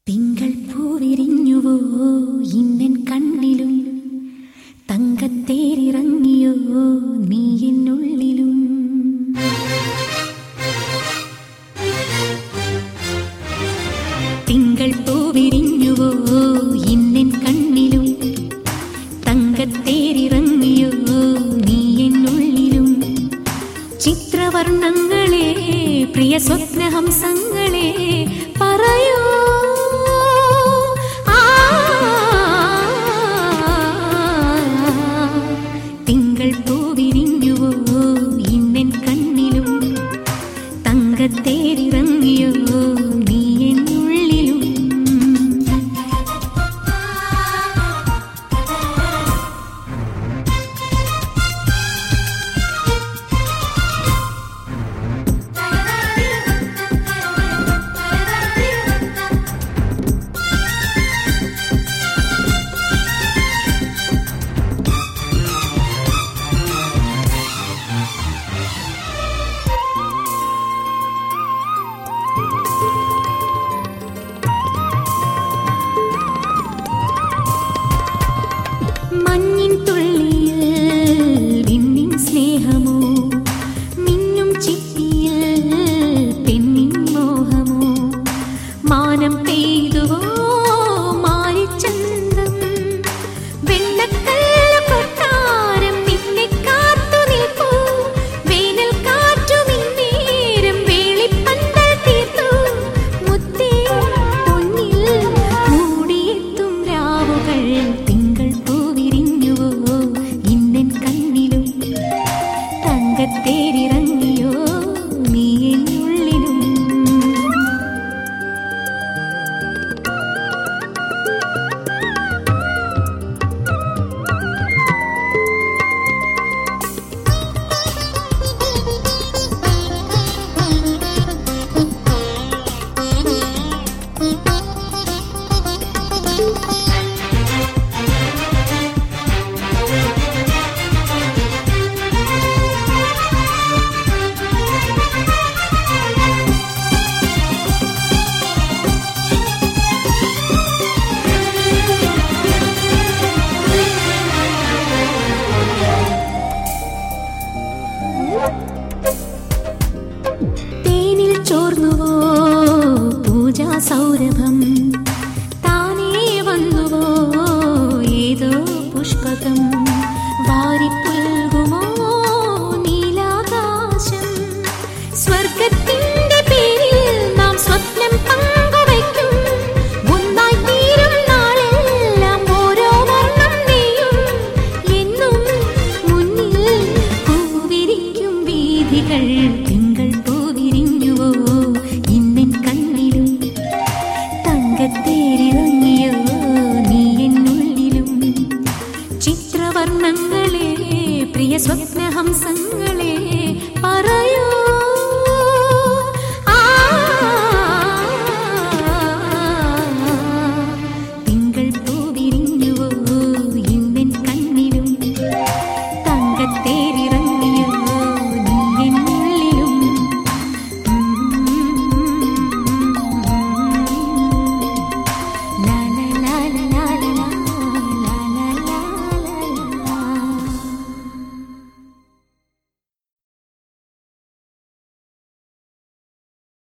തിങ്കൾ പൂവിരിഞ്ഞുവോ ഇന്നൻ കണ്ണിലും തങ്കത്തേരിറങ്ങിയോ നീ എന്നുള്ളിലും തിങ്കൾ പൂവിരിഞ്ഞുവോ ഇന്നൻ കണ്ണിലും തങ്കത്തേരിറങ്ങിയോ നീ എന്നുള്ളിലും ചിത്രവർണ്ണങ്ങളെ പ്രിയ സ്വപ്നഹംസങ്ങളെ പറയൂ ആ, തിങ്കൾ പൂവിരിഞ്ഞുവോ ഇന്നൻ കണ്ണിലും തങ്കത്തേരിറങ്ങിയോ നീ എന്നുള്ളിലും മഞ്ഞിൻ തുള്ളിയിൽ വിണ്ണിൻ സ്നേഹമോ മിന്നും ചിപ്പിയിൽ പെണ്ണിൻ മോഹമോ മാനം പെയ്തുവോ മാരിച്ചന്തം വെണ്ണക്കല്ല് കൊട്ടാരം നിന്നെ കാത്തു നിൽപ്പൂ വേനൽ കാറ്റു നിന്നേരം വേളിപ്പന്തൽ തീർത്തു മുത്തേ പൊന്നിൽ മൂടിയെത്തും രാവുകൾ തിങ്കൾ പൂവിരിഞ്ഞുവോ ഇന്നൻ കണ്ണിലും തങ്കത്തേരിറങ്ങിയോ നീ എന്നുള്ളിലും തേനിൽ ചോർന്നുവോ പൂജാ സൗരഭം താനേ വന്നുവോ ഏതോ പുഷ്പകം വാരി